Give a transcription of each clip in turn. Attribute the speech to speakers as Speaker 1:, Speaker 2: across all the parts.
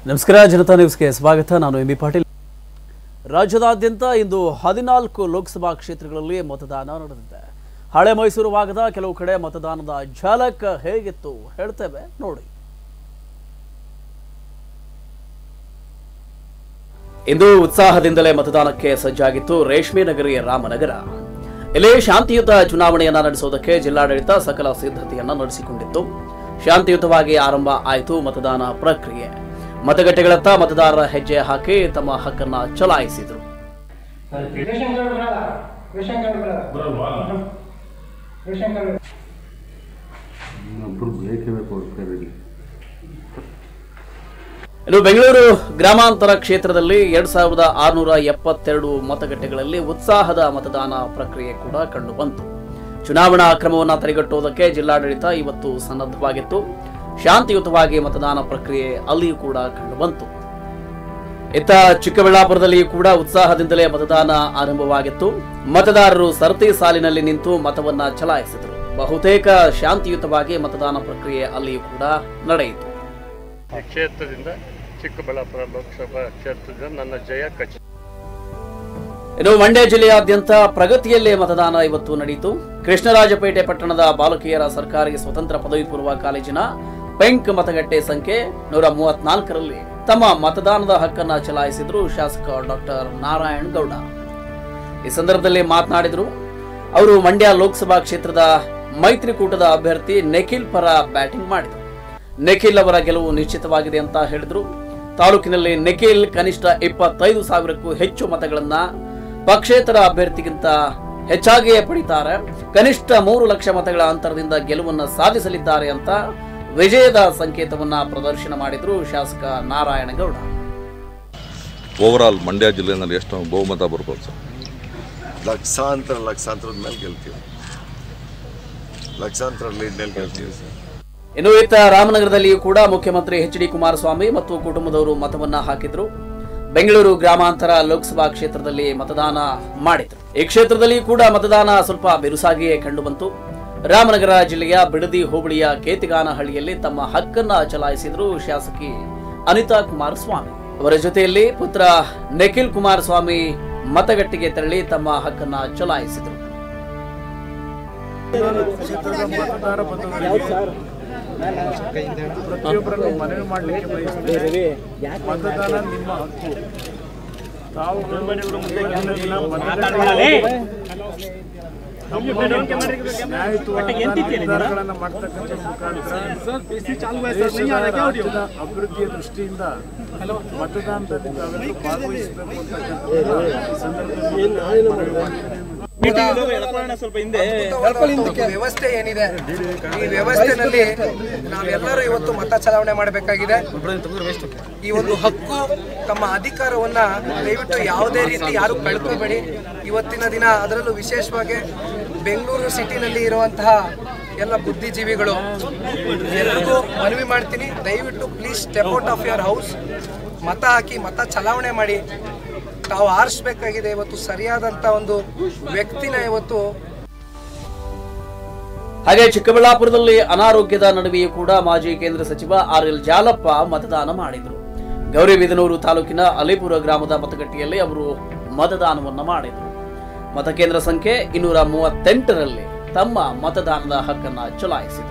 Speaker 1: ನಮಸ್ಕಾರ ಜನತಾ ನ್ಯೂಸ್ಗೆ ಸ್ವಾಗತ ನಾನು ಎಂ ಬಿ ಪಾಟೀಲ್ ರಾಜ್ಯದಾದ್ಯಂತ ಇಂದು ಹದಿನಾಲ್ಕು ಲೋಕಸಭಾ ಕ್ಷೇತ್ರಗಳಲ್ಲಿ ಮತದಾನ ನಡೆದಿದೆ ಹಳೆ ಮೈಸೂರು ಭಾಗದ ಕೆಲವು ಕಡೆ ಮತದಾನದ ಝಲಕ್ ಹೇಗಿತ್ತು ಹೇಳ್ತೇವೆ ನೋಡಿ ಇಂದು ಉತ್ಸಾಹದಿಂದಲೇ ಮತದಾನಕ್ಕೆ ಸಜ್ಜಾಗಿತ್ತು ರೇಷ್ಮೆ ನಗರಿ ರಾಮನಗರ ಇಲ್ಲಿ ಶಾಂತಿಯುತ ಚುನಾವಣೆಯನ್ನ ನಡೆಸೋದಕ್ಕೆ ಜಿಲ್ಲಾಡಳಿತ ಸಕಲ ಸಿದ್ಧತೆಯನ್ನ ನಡೆಸಿಕೊಂಡಿತ್ತು ಶಾಂತಿಯುತವಾಗಿ ಆರಂಭ ಆಯಿತು ಮತದಾನ ಪ್ರಕ್ರಿಯೆ ಮತಗಟ್ಟೆಗಳತ್ತ ಮತದಾರರ ಹೆಜ್ಜೆ ಹಾಕಿ ತಮ್ಮ ಹಕ್ಕನ್ನ ಚಲಾಯಿಸಿದರು
Speaker 2: ರೇಷನ್ ಕಾರ್ಡ್ ಬರಲ್ಲ ರೇಷನ್ ಕಾರ್ಡ್ ಬರಲ್ಲ ರೇಷನ್ ಕಾರ್ಡ್
Speaker 3: ಒಬ್ಬರು ಬೇಕೇ ಬೇಕು ಅವ್ರ ಕೈಯಲ್ಲಿ
Speaker 1: ಇನ್ನು ಬೆಂಗಳೂರು ಗ್ರಾಮಾಂತರ ಕ್ಷೇತ್ರದಲ್ಲಿ ಎರಡ್ ಸಾವಿರದ ಆರುನೂರ ಎಪ್ಪತ್ತೆರಡು ಮತಗಟ್ಟೆಗಳಲ್ಲಿ ಉತ್ಸಾಹದ ಮತದಾನ ಪ್ರಕ್ರಿಯೆ ಕೂಡ ಕಂಡುಬಂತು ಚುನಾವಣಾ ಅಕ್ರಮವನ್ನು ತಡೆಗಟ್ಟುವುದಕ್ಕೆ ಜಿಲ್ಲಾಡಳಿತ ಇವತ್ತು ಸನ್ನದ್ಧವಾಗಿತ್ತು ಶಾಂತಿಯುತವಾಗಿ ಮತದಾನ ಪ್ರಕ್ರಿಯೆ ಅಲ್ಲಿಯೂ ಕೂಡ ಕಂಡುಬಂತು ಇತ್ತ ಚಿಕ್ಕಬಳ್ಳಾಪುರದಲ್ಲಿಯೂ ಕೂಡ ಉತ್ಸಾಹದಿಂದಲೇ ಮತದಾನ ಆರಂಭವಾಗಿತ್ತು ಮತದಾರರು ಸರತಿ ಸಾಲಿನಲ್ಲಿ ನಿಂತು ಮತವನ್ನ ಚಲಾಯಿಸಿದರು ಬಹುತೇಕ ಶಾಂತಿಯುತವಾಗಿ ಮತದಾನ ಪ್ರಕ್ರಿಯೆ ಅಲ್ಲಿಯೂ ಕೂಡ ನಡೆಯಿತು
Speaker 4: ಈ ಕ್ಷೇತ್ರದಿಂದ ಚಿಕ್ಕಬಳ್ಳಾಪುರ ಲೋಕಸಭಾ ಕ್ಷೇತ್ರದಿಂದ ನನ್ನ ಜಯ ಖಚಿತ
Speaker 1: ಇನ್ನು ಮಂಡ್ಯ ಜಿಲ್ಲೆಯಾದ್ಯಂತ ಪ್ರಗತಿಯಲ್ಲೇ ಮತದಾನ ಇವತ್ತು ನಡೆಯಿತು ಕೃಷ್ಣರಾಜಪೇಟೆ ಪಟ್ಟಣದ ಬಾಲಕಿಯರ ಸರ್ಕಾರಿ ಸ್ವತಂತ್ರ ಪದವಿ ಪೂರ್ವ ಕಾಲೇಜಿನ ಪೆಂಕ್ ಮತಗಟ್ಟೆ ಸಂಖ್ಯೆ ನೂರ ಮೂವತ್ನಾಲ್ಕರಲ್ಲಿ ತಮ್ಮ ಮತದಾನದ ಹಕ್ಕನ್ನ ಚಲಾಯಿಸಿದ್ರು ಶಾಸಕ ಡಾಕ್ಟರ್ ನಾರಾಯಣ್ ಗೌಡ ಈ ಸಂದರ್ಭದಲ್ಲಿ ಮಾತನಾಡಿದರು ಅವರು ಮಂಡ್ಯ ಲೋಕಸಭಾ ಕ್ಷೇತ್ರದ ಮೈತ್ರಿಕೂಟದ ಅಭ್ಯರ್ಥಿ ನಿಖಿಲ್ ಪರ ಬ್ಯಾಟಿಂಗ್ ಮಾಡಿದರು ನಿಖಿಲ್ ಅವರ ಗೆಲುವು ನಿಶ್ಚಿತವಾಗಿದೆ ಅಂತ ಹೇಳಿದ್ರು ತಾಲೂಕಿನಲ್ಲಿ ನಿಖಿಲ್ ಕನಿಷ್ಠ ಇಪ್ಪತ್ತೈದು ಸಾವಿರಕ್ಕೂ ಹೆಚ್ಚು ಮತಗಳನ್ನ ಪಕ್ಷೇತರ ಅಭ್ಯರ್ಥಿಗಿಂತ ಹೆಚ್ಚಾಗಿಯೇ ಪಡಿತಾರೆ ಕನಿಷ್ಠ ಮೂರು ಲಕ್ಷ ಮತಗಳ ಅಂತರದಿಂದ ಗೆಲುವನ್ನು ಸಾಧಿಸಲಿದ್ದಾರೆ ಅಂತ ವಿಜಯದ ಸಂಕೇತವನ್ನ ಪ್ರದರ್ಶನ ಮಾಡಿದ್ರು ಶಾಸಕ ನಾರಾಯಣಗೌಡ
Speaker 5: ಓವರಾಲ್ ಮಂಡ್ಯ ಜಿಲ್ಲೆನಲ್ಲಿ ಎಷ್ಟು ಬಹುಮತ ಬರ್ಬೋದು ಸರ್
Speaker 6: ಲಕ್ಷಾಂತರ ಲಕ್ಷಾಂತರದ ಮೇಲೆ ಗೆಲ್ತೀವಿ ಲಕ್ಷಾಂತರ ಲೀಡ್ನಲ್ಲಿ ಗೆಲ್ತೀವಿ ಸರ್
Speaker 1: ಇನ್ನು ಇತ್ತ ರಾಮನಗರದಲ್ಲಿಯೂ ಕೂಡ ಮುಖ್ಯಮಂತ್ರಿ ಎಚ್ ಡಿ ಕುಮಾರಸ್ವಾಮಿ ಮತ್ತು ಕುಟುಂಬದವರು ಮತವನ್ನ ಹಾಕಿದ್ರು ಬೆಂಗಳೂರು ಗ್ರಾಮಾಂತರ ಲೋಕಸಭಾ ಕ್ಷೇತ್ರದಲ್ಲಿ ಮತದಾನ ಮಾಡಿದ್ರು ಈ ಕ್ಷೇತ್ರದಲ್ಲಿ ಕೂಡ ಮತದಾನ ಸ್ವಲ್ಪ ಬಿರುಸಾಗಿಯೇ ಕಂಡುಬಂತು ರಾಮನಗರ ಜಿಲ್ಲೆಯ ಬಿಡದಿ ಹೋಬಳಿಯ ಕೇತಿಗಾನಹಳ್ಳಿಯಲ್ಲಿ ತಮ್ಮ ಹಕ್ಕನ್ನ ಚಲಾಯಿಸಿದ್ರು ಶಾಸಕಿ ಅನಿತಾ ಕುಮಾರಸ್ವಾಮಿ ಅವರ ಜೊತೆಯಲ್ಲಿ ಪುತ್ರ ನಿಖಿಲ್ ಕುಮಾರಸ್ವಾಮಿ ಮತಗಟ್ಟೆಗೆ ತೆರಳಿ ತಮ್ಮ ಹಕ್ಕನ್ನ ಚಲಾಯಿಸಿದರು
Speaker 7: ಪ್ರತಿಯೊಬ್ಬರನ್ನು ಮನವಿ ಮಾಡಲಿಕ್ಕೆ ಬಯಸ್ತೇವೆ ಮತದಾನ ನಿಮ್ಮ ಹಕ್ಕು ತಾವುಗಳು ಮುಂದಿನ ದಿನ ಮತದಾನ ನ್ಯಾಯಯುತವಾದ ನಿರ್ಧಾರಗಳನ್ನು ಮಾಡ್ತಕ್ಕಂಥ ಮುಖಾಂತರ ದೇಶದ ರಾಜ್ಯದ ಅಭಿವೃದ್ಧಿಯ ದೃಷ್ಟಿಯಿಂದ ಮತದಾನದಲ್ಲಿ ತಾವೆಲ್ಲರೂ ಭಾಗವಹಿಸಬೇಕು ಅಂತಕ್ಕಂಥ ಈ ಸಂದರ್ಭದಲ್ಲಿ ಮನವಿ ಮಾಡ್ತೇನೆ.
Speaker 2: ಅದ್ಭುತವಾದ ವ್ಯವಸ್ಥೆ ಏನಿದೆ ಈ ವ್ಯವಸ್ಥೆನಲ್ಲಿ ನಾವೆಲ್ಲರೂ ಇವತ್ತು ಮತ ಚಲಾವಣೆ ಮಾಡಬೇಕಾಗಿದೆ ಈ ಒಂದು ಹಕ್ಕು ತಮ್ಮ ಅಧಿಕಾರವನ್ನ ದಯವಿಟ್ಟು ಯಾವುದೇ ರೀತಿ ಯಾರು ಕಳ್ಕೋಬೇಡಿ ಇವತ್ತಿನ ದಿನ ಅದರಲ್ಲೂ ವಿಶೇಷವಾಗಿ ಬೆಂಗಳೂರು ಸಿಟಿನಲ್ಲಿ ಇರುವಂತಹ ಎಲ್ಲ ಬುದ್ಧಿಜೀವಿಗಳು ಎಲ್ರಿಗೂ ಮನವಿ ಮಾಡ್ತೀನಿ ದಯವಿಟ್ಟು please step out of your house ಮತ ಹಾಕಿ ಮತ ಚಲಾವಣೆ ಮಾಡಿ ತಾವು ಆರಿಸ್ಬೇಕಾಗಿದೆ ಇವತ್ತು ಸರಿಯಾದಂತ ಒಂದು ವ್ಯಕ್ತಿನ ಇವತ್ತು
Speaker 1: ಹಾಗೆ ಚಿಕ್ಕಬಳ್ಳಾಪುರದಲ್ಲಿ ಅನಾರೋಗ್ಯದ ನಡುವೆಯೂ ಕೂಡ ಮಾಜಿ ಕೇಂದ್ರ ಸಚಿವ ಆರ್ ಎಲ್ ಜಾಲಪ್ಪ ಮತದಾನ ಮಾಡಿದರು ಗೌರಿಬಿದನೂರು ತಾಲೂಕಿನ ಅಲಿಪುರ ಗ್ರಾಮದ ಮತಗಟ್ಟೆಯಲ್ಲಿ ಅವರು ಮತದಾನವನ್ನ ಮಾಡಿದರು ಮತಕೇಂದ್ರ ಸಂಖ್ಯೆ ಇನ್ನೂರ ಮೂವತ್ತೆಂಟರಲ್ಲಿ ತಮ್ಮ ಮತದಾನದ ಹಕ್ಕನ್ನ ಚಲಾಯಿಸಿದರು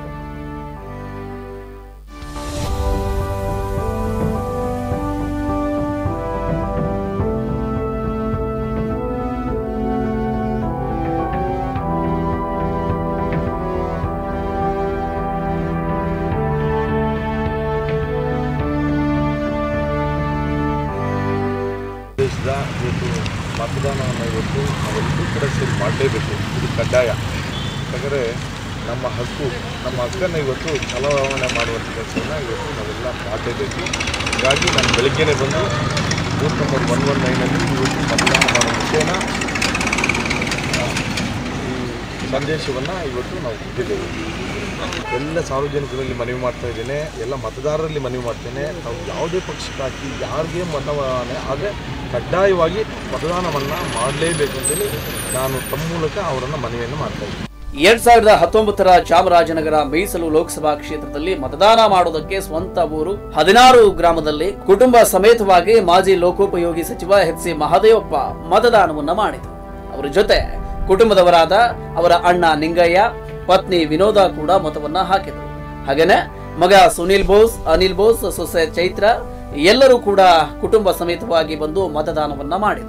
Speaker 6: ದೇಶದ ಇವತ್ತು ಮತದಾನವನ್ನು ಇವತ್ತು ನಾವೆಲ್ಲರೂ ಕೂಡ ಸೇರಿ ಮಾಡಲೇಬೇಕು ಇದು ಕಡ್ಡಾಯ ಯಾಕಂದರೆ ನಮ್ಮ ಹಕ್ಕು ನಮ್ಮ ಹಕ್ಕನ್ನು ಇವತ್ತು ಚಲಾವಣೆ ಮಾಡುವಂಥ ಕೆಲಸವನ್ನು ಇವತ್ತು ನಾವೆಲ್ಲ ಮಾಡಲೇಬೇಕು ಹೀಗಾಗಿ ನಾನು ಬೆಳಗ್ಗೆನೇ ಬಂದು ಬೂತ್ ನಂಬರ್ ಒನ್ ಒನ್ ನೈನಲ್ಲಿ ಇವತ್ತು ಮತದಾನ ಮಾಡೋ ವಿಷಯನ ಆ, ಈ ಸಂದೇಶವನ್ನು ಇವತ್ತು ನಾವು ಕೊಟ್ಟಿದ್ದೇವೆ ಎಲ್ಲ ಸಾರ್ವಜನಿಕರಲ್ಲಿ ಮನವಿ ಮಾಡ್ತಾ ಇದ್ದೇನೆ ಎಲ್ಲ ಮತದಾರರಲ್ಲಿ ಮನವಿ ಮಾಡ್ತೇನೆ ನಾವು ಯಾವುದೇ ಪಕ್ಷಕ್ಕೆ ಹಾಕಿ ಯಾರಿಗೆ ಮತದಾನ ಆದರೆ ಕಡ್ಡಾಯವಾಗಿ ಮತದಾನವನ್ನು ಮಾಡಲೇಬೇಕು ಅಂತೇಳಿ ನಾನು ತಮ್ಮ ಮೂಲಕ ಅವರನ್ನು ಮನವಿಯನ್ನು ಮಾಡ್ತಾ ಇದ್ದೀನಿ
Speaker 1: ಎರಡ್ ಸಾವಿರದ ಹತ್ತೊಂಬತ್ತರ ಚಾಮರಾಜನಗರ ಮೀಸಲು ಲೋಕಸಭಾ ಕ್ಷೇತ್ರದಲ್ಲಿ ಮತದಾನ ಮಾಡುವುದಕ್ಕೆ ಸ್ವಂತ ಊರು ಹದಿನಾರು ಗ್ರಾಮದಲ್ಲಿ ಕುಟುಂಬ ಸಮೇತವಾಗಿ ಮಾಜಿ ಲೋಕೋಪಯೋಗಿ ಸಚಿವ ಎಚ್ ಸಿ ಮಹದೇವಪ್ಪ ಮತದಾನವನ್ನ ಮಾಡಿದರು ಅವರ ಜೊತೆ ಕುಟುಂಬದವರಾದ ಅವರ ಅಣ್ಣ ನಿಂಗಯ್ಯ ಪತ್ನಿ ವಿನೋದ ಕೂಡ ಮತವನ್ನ ಹಾಕಿದರು ಹಾಗೇನೆ ಮಗ ಸುನಿಲ್ ಬೋಸ್ ಅನಿಲ್ ಬೋಸ್ ಸೊಸೆ ಚೈತ್ರ ಎಲ್ಲರೂ ಕೂಡ ಕುಟುಂಬ ಸಮೇತವಾಗಿ ಬಂದು ಮತದಾನವನ್ನ ಮಾಡಿದರು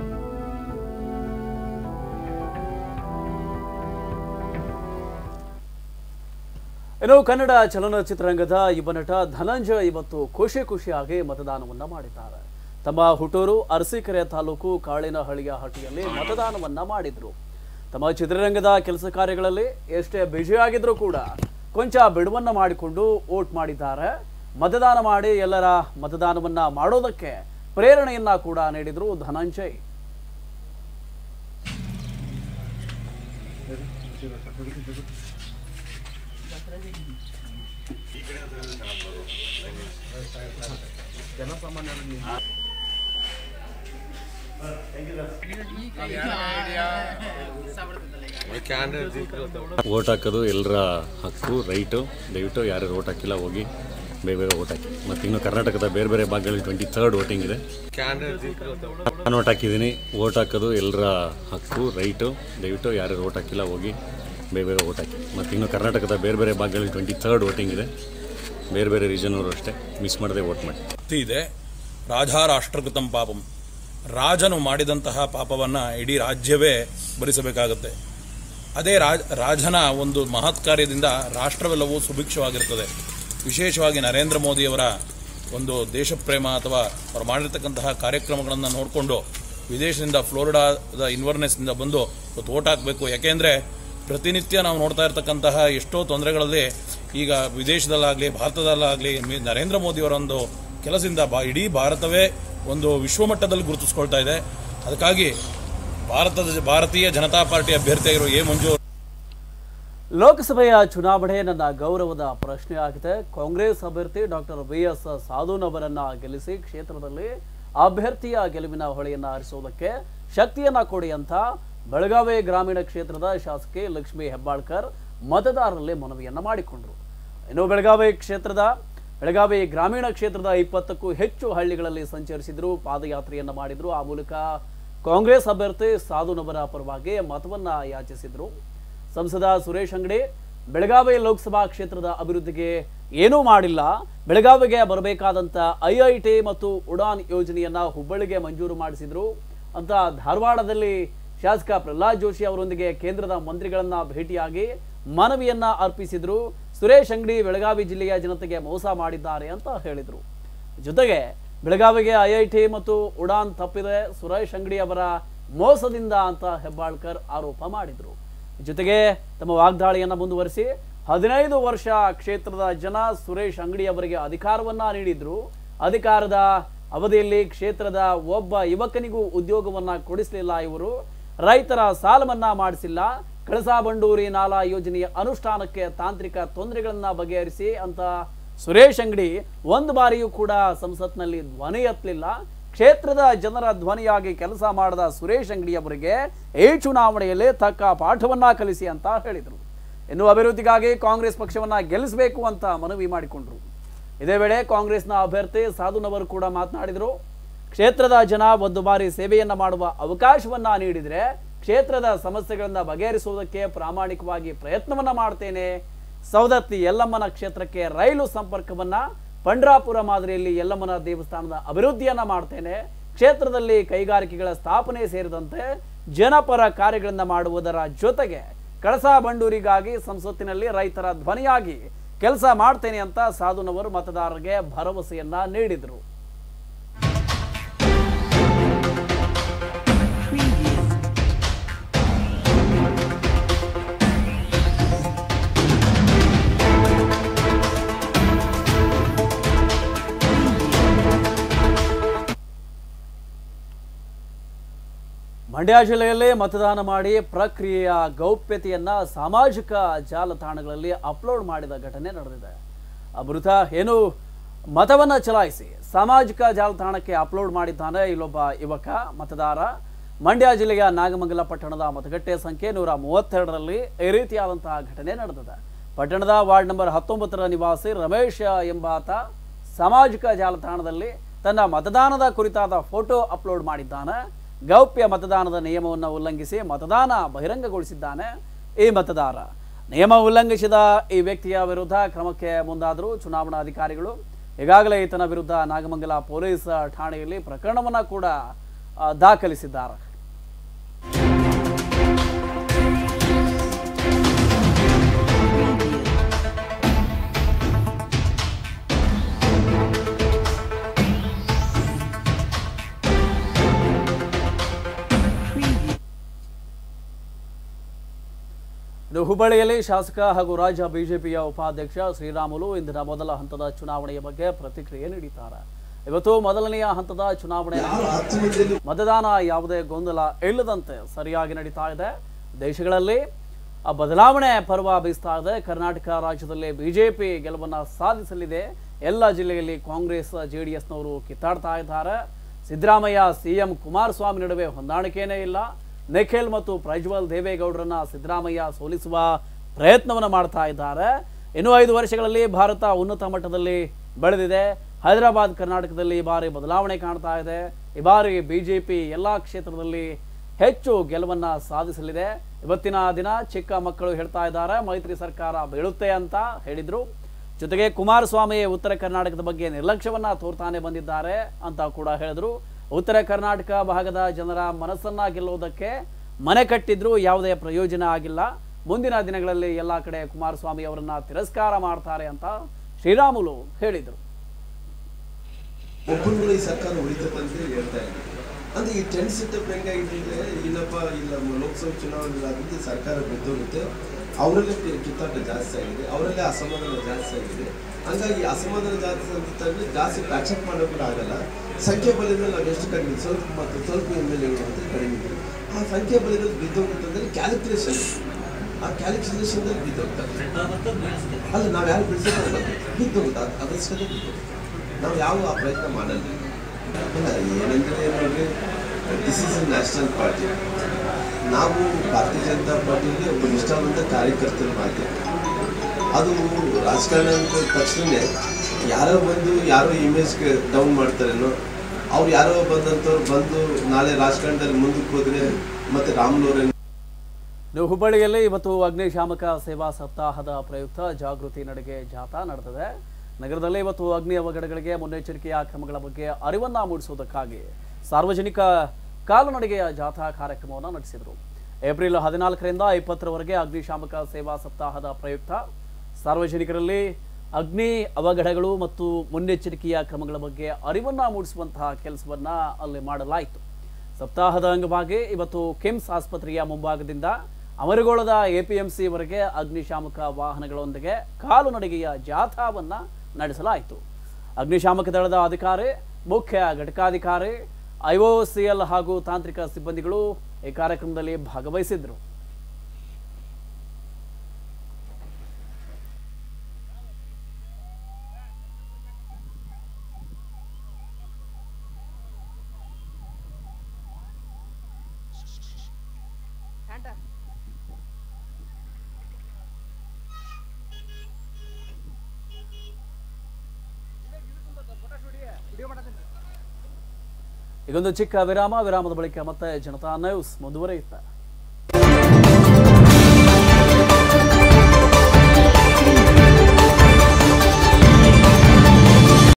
Speaker 1: ಇನ್ನು ಕನ್ನಡ ಚಲನಚಿತ್ರರಂಗದ ಯುವ ನಟ ಧನಂಜಯ ಇವತ್ತು ಖುಷಿ ಖುಷಿಯಾಗಿ ಮತದಾನವನ್ನ ಮಾಡಿದ್ದಾರೆ ತಮ್ಮ ಹುಟ್ಟೂರು ಅರಸೀಕೆರೆ ತಾಲೂಕು ಕಾಳಿನಹಳ್ಳಿಯ ಹಟ್ಟಿಯಲ್ಲಿ ಮತದಾನವನ್ನ ಮಾಡಿದ್ರು ತಮ್ಮ ಚಿತ್ರರಂಗದ ಕೆಲಸ ಕಾರ್ಯಗಳಲ್ಲಿ ಎಷ್ಟೇ ಬ್ಯುಸಿಯಾಗಿದ್ರೂ ಕೂಡ ಕೊಂಚ ಬಿಡುವನ್ನ ಮಾಡಿಕೊಂಡು ವೋಟ್ ಮಾಡಿದ್ದಾರೆ ಮತದಾನ ಮಾಡಿ ಎಲ್ಲರ ಮತದಾನವನ್ನ ಮಾಡೋದಕ್ಕೆ ಪ್ರೇರಣೆಯನ್ನ ಕೂಡ ನೀಡಿದ್ರು ಧನಂಜಯ್
Speaker 3: ಓಟ್ ಹಾಕೋದು ಎಲ್ಲರ ಹಕ್ಕು ರೈಟು ದಯವಿಟ್ಟು ಯಾರು ಓಟ್ ಹಾಕಿಲ್ಲ ಹೋಗಿ ಬೇಗ ಬೇಗ ಓಟ್ ಹಾಕಿ ಮತ್ತು ಇನ್ನು ಕರ್ನಾಟಕದ ಬೇರೆ ಬೇರೆ ಭಾಗಗಳಲ್ಲಿ ಟ್ವೆಂಟಿ ಥರ್ಡ್ ವೋಟಿಂಗ್ ಇದೆ ನಾನು ಓಟ್ ಹಾಕಿದ್ದೀನಿ ಓಟ್ ಹಾಕೋದು ಎಲ್ಲರ ಹಕ್ಕು ರೈಟು ದಯವಿಟ್ಟು ಯಾರು ಓಟ್ ಹಾಕಿಲ್ಲ ಹೋಗಿ ಬೇಗ ಬೇಗ ಓಟ್ ಹಾಕಿ ಮತ್ತು ಇನ್ನು ಕರ್ನಾಟಕದ ಬೇರೆ ಬೇರೆ ಭಾಗಗಳಲ್ಲಿ ಟ್ವೆಂಟಿ ಥರ್ಡ್ ವೋಟಿಂಗ್ ಇದೆ ಬೇರೆ ಬೇರೆ ರೀಜನವರು ಅಷ್ಟೇ ಮಿಸ್ ಮಾಡದೆ ವೋಟ್ ಮಾಡಿ
Speaker 8: ಭಕ್ತಿ ಇದೆ ರಾಜಾ ರಾಷ್ಟ್ರಕೃತಂ ಪಾಪಂ ರಾಜನು ಮಾಡಿದಂತಹ ಪಾಪವನ್ನು ಇಡೀ ರಾಜ್ಯವೇ ಭರಿಸಬೇಕಾಗುತ್ತೆ ಅದೇ ರಾಜ ರಾಜನ ಒಂದು ಮಹತ್ ಕಾರ್ಯದಿಂದ ರಾಷ್ಟ್ರವೆಲ್ಲವೂ ಸುಭಿಕ್ಷವಾಗಿರ್ತದೆ ವಿಶೇಷವಾಗಿ ನರೇಂದ್ರ ಮೋದಿಯವರ ಒಂದು ದೇಶಪ್ರೇಮ ಅಥವಾ ಅವರು ಮಾಡಿರ್ತಕ್ಕಂತಹ ಕಾರ್ಯಕ್ರಮಗಳನ್ನು ನೋಡಿಕೊಂಡು ವಿದೇಶದಿಂದ ಫ್ಲೋರಿಡಾದ ಇನ್ವರ್ನೆಸ್ನಿಂದ ಬಂದು ಇವತ್ತು ಓಟ್ ಹಾಕಬೇಕು ಯಾಕೆಂದರೆ ಪ್ರತಿನಿತ್ಯ ನಾವು ನೋಡ್ತಾ ಇರ್ತಕ್ಕಂತಹ ಎಷ್ಟೋ ತೊಂದರೆಗಳಲ್ಲಿ ಈಗ ವಿದೇಶದಲ್ಲಾಗಲಿ ಭಾರತದಲ್ಲಾಗಲಿ ಮಿ- ನರೇಂದ್ರ ಮೋದಿಯವರ ಒಂದು ಕೆಲಸದಿಂದ ಬಾ ಇಡೀ ಭಾರತವೇ ಒಂದು ವಿಶ್ವಮಟ್ಟದಲ್ಲಿ ಗುರುತಿಸ್ಕೊಳ್ತಾ ಇದೆ ಅದಕ್ಕಾಗಿ ಭಾರತದ ಭಾರತೀಯ ಜನತಾ ಪಾರ್ಟಿ ಅಭ್ಯರ್ಥಿಯಾಗಿರೋ ಎ ಮಂಜು
Speaker 1: ಲೋಕಸಭೆಯ ಚುನಾವಣೆ ನನ್ನ ಗೌರವದ ಪ್ರಶ್ನೆ ಆಗಿದೆ ಕಾಂಗ್ರೆಸ್ ಅಭ್ಯರ್ಥಿ ಡಾಕ್ಟರ್ ಬಿ ಎಸ್ ಸಾಧುನ್ ಅವರನ್ನ ಗೆಲ್ಲಿಸಿ ಕ್ಷೇತ್ರದಲ್ಲಿ ಅಭ್ಯರ್ಥಿಯ ಗೆಲುವಿನ ಹೊಳೆಯನ್ನ ಹರಿಸುವುದಕ್ಕೆ ಶಕ್ತಿಯನ್ನ ಕೊಡಿ ಅಂತ ಬೆಳಗಾವಿ ಗ್ರಾಮೀಣ ಕ್ಷೇತ್ರದ ಶಾಸಕಿ ಲಕ್ಷ್ಮಿ ಹೆಬ್ಬಾಳ್ಕರ್ ಮತದಾರರಲ್ಲಿ ಮನವಿಯನ್ನ ಮಾಡಿಕೊಂಡರು ಇನ್ನು ಬೆಳಗಾವಿ ಕ್ಷೇತ್ರದ ಬೆಳಗಾವಿ ಗ್ರಾಮೀಣ ಕ್ಷೇತ್ರದ ಇಪ್ಪತ್ತಕ್ಕೂ ಹೆಚ್ಚು ಹಳ್ಳಿಗಳಲ್ಲಿ ಸಂಚರಿಸಿದ್ರು ಪಾದಯಾತ್ರೆಯನ್ನ ಮಾಡಿದ್ರು ಆ ಮೂಲಕ ಕಾಂಗ್ರೆಸ್ ಅಭ್ಯರ್ಥಿ ಸಾಧುನವರ ಪರವಾಗಿ ಮತವನ್ನ ಯಾಚಿಸಿದ್ರು ಸಂಸದ ಸುರೇಶ್ ಅಂಗಡಿ ಬೆಳಗಾವಿ ಲೋಕಸಭಾ ಕ್ಷೇತ್ರದ ಅಭಿವೃದ್ಧಿಗೆ ಏನೂ ಮಾಡಿಲ್ಲ ಬೆಳಗಾವಿಗೆ ಬರಬೇಕಾದಂತ ಐಐಟಿ ಮತ್ತು ಉಡಾನ್ ಯೋಜನೆಯನ್ನ ಹುಬ್ಬಳ್ಳಿಗೆ ಮಂಜೂರು ಮಾಡಿಸಿದ್ರು ಅಂತ ಧಾರವಾಡದಲ್ಲಿ ಶಾಸಕ ಪ್ರಹ್ಲಾದ್ ಜೋಶಿ ಅವರೊಂದಿಗೆ ಕೇಂದ್ರದ ಮಂತ್ರಿಗಳನ್ನ ಭೇಟಿಯಾಗಿ ಮನವಿಯನ್ನ ಅರ್ಪಿಸಿದ್ರು ಸುರೇಶ್ ಅಂಗಡಿ ಬೆಳಗಾವಿ ಜಿಲ್ಲೆಯ ಜನತೆಗೆ ಮೋಸ ಮಾಡಿದ್ದಾರೆ ಅಂತ ಹೇಳಿದ್ರು ಜೊತೆಗೆ ಬೆಳಗಾವಿಗೆ ಐಐಟಿ ಮತ್ತು ಉಡಾನ್ ತಪ್ಪಿದೆ ಸುರೇಶ್ ಅಂಗಡಿ ಅವರ ಮೋಸದಿಂದ ಅಂತ ಹೆಬ್ಬಾಳ್ಕರ್ ಆರೋಪ ಮಾಡಿದ್ರು ಜೊತೆಗೆ ತಮ್ಮ ವಾಗ್ದಾಳಿಯನ್ನ ಮುಂದುವರಿಸಿ ಹದಿನೈದು ವರ್ಷ ಕ್ಷೇತ್ರದ ಜನ ಸುರೇಶ್ ಅಂಗಡಿ ಅವರಿಗೆ ಅಧಿಕಾರವನ್ನ ನೀಡಿದ್ರು ಅಧಿಕಾರದ ಅವಧಿಯಲ್ಲಿ ಕ್ಷೇತ್ರದ ಒಬ್ಬ ಯುವಕನಿಗೂ ಉದ್ಯೋಗವನ್ನ ಕೊಡಿಸಲಿಲ್ಲ ಇವರು ರೈತರ ಸಾಲ ಮನ್ನಾ ಮಾಡಿಸಿಲ್ಲ ಕಳಸಾ ಬಂಡೂರಿ ನಾಲಾ ಯೋಜನೆಯ ಅನುಷ್ಠಾನಕ್ಕೆ ತಾಂತ್ರಿಕ ತೊಂದರೆಗಳನ್ನ ಬಗೆಹರಿಸಿ ಅಂತ ಸುರೇಶ್ ಅಂಗಡಿ ಒಂದು ಬಾರಿಯೂ ಕೂಡ ಸಂಸತ್ನಲ್ಲಿ ಧ್ವನಿ ಎತ್ತಲಿಲ್ಲ ಕ್ಷೇತ್ರದ ಜನರ ಧ್ವನಿಯಾಗಿ ಕೆಲಸ ಮಾಡದ ಸುರೇಶ್ ಅಂಗಡಿ ಅವರಿಗೆ ಈ ಚುನಾವಣೆಯಲ್ಲಿ ತಕ್ಕ ಪಾಠವನ್ನ ಕಲಿಸಿ ಅಂತ ಹೇಳಿದರು ಇನ್ನು ಅಭಿವೃದ್ಧಿಗಾಗಿ ಕಾಂಗ್ರೆಸ್ ಪಕ್ಷವನ್ನ ಗೆಲ್ಲಿಸಬೇಕು ಅಂತ ಮನವಿ ಮಾಡಿಕೊಂಡ್ರು ಇದೇ ವೇಳೆ ಕಾಂಗ್ರೆಸ್ನ ಅಭ್ಯರ್ಥಿ ಸಾಧುನವರು ಕೂಡ ಮಾತನಾಡಿದರು ಕ್ಷೇತ್ರದ ಜನ ಒಂದು ಬಾರಿ ಸೇವೆಯನ್ನ ಮಾಡುವ ಅವಕಾಶವನ್ನ ನೀಡಿದ್ರೆ ಕ್ಷೇತ್ರದ ಸಮಸ್ಯೆಗಳನ್ನ ಬಗೆಹರಿಸುವುದಕ್ಕೆ ಪ್ರಾಮಾಣಿಕವಾಗಿ ಪ್ರಯತ್ನವನ್ನ ಮಾಡ್ತೇನೆ ಸೌದತ್ತಿ ಯಲ್ಲಮ್ಮನ ಕ್ಷೇತ್ರಕ್ಕೆ ರೈಲು ಸಂಪರ್ಕವನ್ನ ಪಂಡ್ರಾಪುರ ಮಾದರಿಯಲ್ಲಿ ಯಲ್ಲಮ್ಮನ ದೇವಸ್ಥಾನದ ಅಭಿವೃದ್ಧಿಯನ್ನ ಮಾಡ್ತೇನೆ ಕ್ಷೇತ್ರದಲ್ಲಿ ಕೈಗಾರಿಕೆಗಳ ಸ್ಥಾಪನೆ ಸೇರಿದಂತೆ ಜನಪರ ಕಾರ್ಯಗಳನ್ನ ಮಾಡುವುದರ ಜೊತೆಗೆ ಕಳಸಾ ಬಂಡೂರಿಗಾಗಿ ಸಂಸತ್ತಿನಲ್ಲಿ ರೈತರ ಧ್ವನಿಯಾಗಿ ಕೆಲಸ ಮಾಡ್ತೇನೆ ಅಂತ ಸಾಧುನವರು ಮತದಾರರಿಗೆ ಭರವಸೆಯನ್ನ ನೀಡಿದರು ಮಂಡ್ಯ ಜಿಲ್ಲೆಯಲ್ಲಿ ಮತದಾನ ಮಾಡಿ ಪ್ರಕ್ರಿಯೆಯ ಗೌಪ್ಯತೆಯನ್ನ ಸಾಮಾಜಿಕ ಜಾಲತಾಣಗಳಲ್ಲಿ ಅಪ್ಲೋಡ್ ಮಾಡಿದ ಘಟನೆ ನಡೆದಿದೆ ಆ ಮೃತ ಏನು ಮತವನ್ನ ಚಲಾಯಿಸಿ ಸಾಮಾಜಿಕ ಜಾಲತಾಣಕ್ಕೆ ಅಪ್ಲೋಡ್ ಮಾಡಿದ್ದಾನೆ ಇಲ್ಲೊಬ್ಬ ಯುವಕ ಮತದಾರ ಮಂಡ್ಯ ಜಿಲ್ಲೆಯ ನಾಗಮಂಗಲ ಪಟ್ಟಣದ ಮತಗಟ್ಟೆ ಸಂಖ್ಯೆ ನೂರ ಮೂವತ್ತೆರಡರಲ್ಲಿ ಈ ರೀತಿಯಾದಂತಹ ಘಟನೆ ನಡೆದಿದೆ ಪಟ್ಟಣದ ವಾರ್ಡ್ ನಂಬರ್ ಹತ್ತೊಂಬತ್ತರ ನಿವಾಸಿ ರಮೇಶ್ ಎಂಬಾತ ಸಾಮಾಜಿಕ ಜಾಲತಾಣದಲ್ಲಿ ತನ್ನ ಮತದಾನದ ಕುರಿತಾದ ಫೋಟೋ ಅಪ್ಲೋಡ್ ಮಾಡಿದ್ದಾನೆ ಗೌಪ್ಯ ಮತದಾನದ ನಿಯಮವನ್ನು ಉಲ್ಲಂಘಿಸಿ ಮತದಾನ ಬಹಿರಂಗಗೊಳಿಸಿದ್ದಾನೆ ಈ ಮತದಾರ ನಿಯಮ ಉಲ್ಲಂಘಿಸಿದ ಈ ವ್ಯಕ್ತಿಯ ವಿರುದ್ಧ ಕ್ರಮಕ್ಕೆ ಮುಂದಾದರೂ ಚುನಾವಣಾ ಅಧಿಕಾರಿಗಳು ಈಗಾಗಲೇ ಈತನ ವಿರುದ್ಧ ನಾಗಮಂಗಲ ಪೊಲೀಸ್ ಠಾಣೆಯಲ್ಲಿ ಪ್ರಕರಣವನ್ನು ಕೂಡ ಆ, ದಾಖಲಿಸಿದ್ದಾರೆ ಇನ್ನು ಹುಬ್ಬಳ್ಳಿಯಲ್ಲಿ ಶಾಸಕ ಹಾಗೂ ರಾಜ್ಯ ಬಿಜೆಪಿಯ ಉಪಾಧ್ಯಕ್ಷ ಶ್ರೀರಾಮುಲು ಇಂದಿನ ಮೊದಲ ಹಂತದ ಚುನಾವಣೆಯ ಬಗ್ಗೆ ಪ್ರತಿಕ್ರಿಯೆ ನೀಡಿದ್ದಾರೆ ಇವತ್ತು ಮೊದಲನೆಯ ಹಂತದ ಚುನಾವಣೆ ಮತದಾನ ಯಾವುದೇ ಗೊಂದಲ ಇಲ್ಲದಂತೆ ಸರಿಯಾಗಿ ನಡೀತಾ ಇದೆ ದೇಶಗಳಲ್ಲಿ ಆ ಬದಲಾವಣೆ ಪರ್ವ ಬೀಸ್ತಾ ಇದೆ ಕರ್ನಾಟಕ ರಾಜ್ಯದಲ್ಲಿ ಬಿಜೆಪಿ ಗೆಲುವನ್ನ ಸಾಧಿಸಲಿದೆ ಎಲ್ಲ ಜಿಲ್ಲೆಯಲ್ಲಿ ಕಾಂಗ್ರೆಸ್ ಜೆಡಿಎಸ್ನವರು ಕಿತ್ತಾಡ್ತಾ ಇದ್ದಾರೆ ಸಿದ್ದರಾಮಯ್ಯ ಸಿಎಂ ಕುಮಾರಸ್ವಾಮಿ ನಡುವೆ ಹೊಂದಾಣಿಕೆಯೇ ಇಲ್ಲ ನಿಖಿಲ್ ಮತ್ತು ಪ್ರಜ್ವಲ್ ದೇವೇಗೌಡರನ್ನ ಸಿದ್ದರಾಮಯ್ಯ ಸೋಲಿಸುವ ಪ್ರಯತ್ನವನ್ನು ಮಾಡ್ತಾ ಇದ್ದಾರೆ ಇನ್ನು ಐದು ವರ್ಷಗಳಲ್ಲಿ ಭಾರತ ಉನ್ನತ ಮಟ್ಟದಲ್ಲಿ ಬೆಳೆದಿದೆ ಹೈದರಾಬಾದ್ ಕರ್ನಾಟಕದಲ್ಲಿ ಈ ಬಾರಿ ಬದಲಾವಣೆ ಕಾಣ್ತಾ ಇದೆ ಈ ಬಾರಿ ಬಿಜೆಪಿ ಎಲ್ಲಾ ಕ್ಷೇತ್ರದಲ್ಲಿ ಹೆಚ್ಚು ಗೆಲುವನ್ನ ಸಾಧಿಸಲಿದೆ ಇವತ್ತಿನ ದಿನ ಚಿಕ್ಕ ಮಕ್ಕಳು ಹೇಳ್ತಾ ಇದ್ದಾರೆ ಮೈತ್ರಿ ಸರ್ಕಾರ ಬೀಳುತ್ತೆ ಅಂತ ಹೇಳಿದ್ರು ಜೊತೆಗೆ ಕುಮಾರಸ್ವಾಮಿ ಉತ್ತರ ಕರ್ನಾಟಕದ ಬಗ್ಗೆ ನಿರ್ಲಕ್ಷ್ಯವನ್ನ ತೋರ್ತಾನೆ ಬಂದಿದ್ದಾರೆ ಅಂತ ಕೂಡ ಹೇಳಿದ್ರು ಉತ್ತರ ಕರ್ನಾಟಕ ಭಾಗದ ಜನರ ಮನಸ್ಸನ್ನ ಗೆಲ್ಲುವುದಕ್ಕೆ ಮನೆ ಕಟ್ಟಿದ್ರು ಯಾವುದೇ ಪ್ರಯೋಜನ ಆಗಿಲ್ಲ ಮುಂದಿನ ದಿನಗಳಲ್ಲಿ ಎಲ್ಲ ಕಡೆ ಕುಮಾರಸ್ವಾಮಿ ಅವರನ್ನ ತಿರಸ್ಕಾರ ಮಾಡ್ತಾರೆ ಅಂತ ಶ್ರೀರಾಮುಲು ಹೇಳಿದರು
Speaker 9: ಒಬ್ಬರುಗಳು ಈ ಸರ್ಕಾರ ಉಳಿತದೆ ಅಂತ ಹೇಳಿ ಹೇಳ್ತಾ ಇದ್ದಾರೆ ಅಂದ್ರೆ ಈ ಟೆನ್ ಸೆಟಪ್ ಹೆಂಗಾಗಿದೆ ಇಲ್ಲಪ್ಪ ಇಲ್ಲ ಲೋಕಸಭೆ ಚುನಾವಣೆ ಆಗುತ್ತೆ ಸರ್ಕಾರ ಬಿದ್ದೋಗುತ್ತೆ ಅವರಲ್ಲೇ ಕಿ- ಕಿತ್ತಾಟ ಜಾಸ್ತಿ ಆಗಿದೆ ಅವರಲ್ಲೇ ಅಸಮಾಧಾನ ಜಾಸ್ತಿ ಆಗಿದೆ ಹಂಗಾಗಿ ಅಸಮಾಧಾನ ಜಾಸ್ತಿ ಅಂತಂದ್ರೆ ಜಾಸ್ತಿ ಪ್ಯಾಚಪ್ ಮಾಡೋಕೆ ಕೂಡ ಆಗಲ್ಲ ಸಂಖ್ಯೆ ಬಲದಲ್ಲಿ ನಾವು ಎಷ್ಟು ಕಡಿಮೆ ಸ್ವಲ್ಪ ಮತ್ತು ಸ್ವಲ್ಪ ಎಮ್ ಎಲ್ ಎಗಳು ಅಂತ ಕಡಿಮೆ ಇದೆ ಆ ಸಂಖ್ಯೆ ಬಲದಲ್ಲಿ ಬಿದ್ದೋಗುತ್ತಂದ್ರೆ ಕ್ಯಾಲ್ಕುಲೇಷನ್ ಆ ಕ್ಯಾಲ್ಕುಲೇಷನ್ದಲ್ಲಿ ಬಿದ್ದೋಗ್ತಾರೆ ಅಲ್ಲ ನಾವು ಯಾರು ಬಿಡಿಸೋದು ಬಿದ್ದೋಗುತ್ತೆ ಅದು ಅದಷ್ಟೇ ಬಿದ್ದೋಗುತ್ತೆ ನಾವು ಯಾವ ಆ ಪ್ರಯತ್ನ ಮಾಡಲ್ಲ ಅಲ್ಲ ಏನಂದ್ರೆ ನೋಡ್ರಿ ದಿಸ್ ಇಸ್ ನ್ಯಾಷನಲ್ ಪಾರ್ಟಿ ನಾವು ಭಾರತೀಯ ಜನತಾ ಪಾರ್ಟಿಯಲ್ಲಿ ಒಬ್ಬ ನಿಷ್ಠಾವಂತ ಕಾರ್ಯಕರ್ತರ ಮಾತೆ ಅದು ರಾಜಕಾರಣ ಅಂತ ತಕ್ಷಣ ಯಾರೋ ಬಂದು ಯಾರೋ ಇಮೇಜ್ಗೆ ಡೌನ್ ಮಾಡ್ತಾರೇನೋ ಅವ್ರು ಯಾರೋ ಬಂದಂಥವ್ರು ಬಂದು ನಾಳೆ ರಾಜಕಾರಣದಲ್ಲಿ ಮುಂದಕ್ಕೆ ಹೋದ್ರೆ ಮತ್ತೆ ರಾಮ್ನವ್ರೆ
Speaker 1: ಇನ್ನು ಹುಬ್ಬಳ್ಳಿಯಲ್ಲಿ ಇವತ್ತು ಅಗ್ನಿಶಾಮಕ ಸೇವಾ ಸಪ್ತಾಹದ ಪ್ರಯುಕ್ತ ಜಾಗೃತಿ ನಡಿಗೆ ಜಾಥಾ ನಡೆದಿದೆ ನಗರದಲ್ಲಿ ಇವತ್ತು ಅಗ್ನಿ ಅವಘಡಗಳಿಗೆ ಮುನ್ನೆಚ್ಚರಿಕೆಯ ಕ್ರಮಗಳ ಬಗ್ಗೆ ಅರಿವನ್ನ ಮೂಡಿಸುವುದಕ್ಕಾಗಿ ಸಾರ್ವಜನಿಕ ಕಾಲುನಡಿಗೆಯ ಜಾಥಾ ಕಾರ್ಯಕ್ರಮವನ್ನು ನಡೆಸಿದರು ಏಪ್ರಿಲ್ ಹದಿನಾಲ್ಕರಿಂದ ಇಪ್ಪತ್ತರವರೆಗೆ ಅಗ್ನಿಶಾಮಕ ಸೇವಾ ಸಪ್ತಾಹದ ಪ್ರಯುಕ್ತ ಸಾರ್ವಜನಿಕರಲ್ಲಿ ಅಗ್ನಿ ಅವಘಡಗಳು ಮತ್ತು ಮುನ್ನೆಚ್ಚರಿಕೆಯ ಕ್ರಮಗಳ ಬಗ್ಗೆ ಅರಿವನ್ನ ಮೂಡಿಸುವಂತಹ ಕೆಲಸವನ್ನ ಅಲ್ಲಿ ಮಾಡಲಾಯಿತು ಸಪ್ತಾಹದ ಅಂಗವಾಗಿ ಇವತ್ತು ಕಿಮ್ಸ್ ಆಸ್ಪತ್ರೆಯ ಮುಂಭಾಗದಿಂದ ಅಮರಗೋಳದ ಎಪಿಎಂಸಿವರೆಗೆ ಅಗ್ನಿಶಾಮಕ ವಾಹನಗಳೊಂದಿಗೆ ಕಾಲು ನಡಿಗೆಯ ಜಾಥಾವನ್ನ ನಡೆಸಲಾಯಿತು ಅಗ್ನಿಶಾಮಕ ದಳದ ಅಧಿಕಾರಿ ಮುಖ್ಯ ಘಟಕಾಧಿಕಾರಿ ಐಒಸಿಎಲ್ ಹಾಗೂ ತಾಂತ್ರಿಕ ಸಿಬ್ಬಂದಿಗಳು ಈ ಕಾರ್ಯಕ್ರಮದಲ್ಲಿ ಭಾಗವಹಿಸಿದ್ರು ಈಗೊಂದು ಚಿಕ್ಕ ವಿರಾಮ ವಿರಾಮದ ಬಳಿಕ ಮತ್ತೆ ಜನತಾ ನ್ಯೂಸ್ ಮುಂದುವರಿಯುತ್ತೆ